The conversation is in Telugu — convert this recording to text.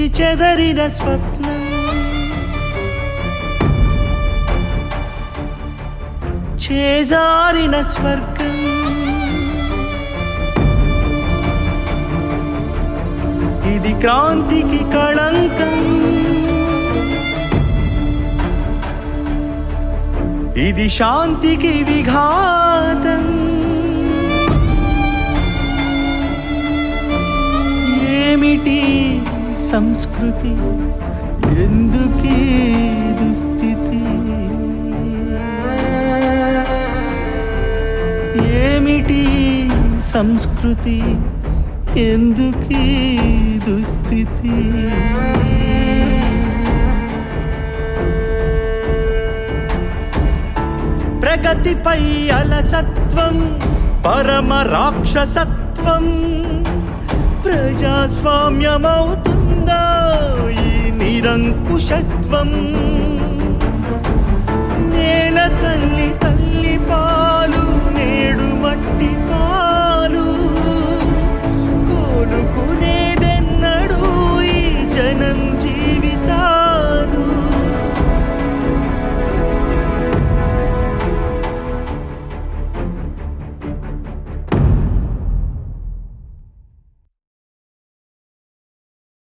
ఇది చెదరిన స్వప్నం చేజారిన స్వర్గం ఇది క్రాంతికి కళంకం ఇది శాంతికి విఘాతం ఏమిటి సంస్కృతి ఎందుకీ దుస్థితి ఏమిటి సంస్కృతి ఎందుకీ దుస్థితి ప్రగతిపై అలసత్వం పరమ రాక్షసత్వం ప్రజాస్వామ్యమవుతుందా ఈ నిరంకుశత్వం నేల తల్లి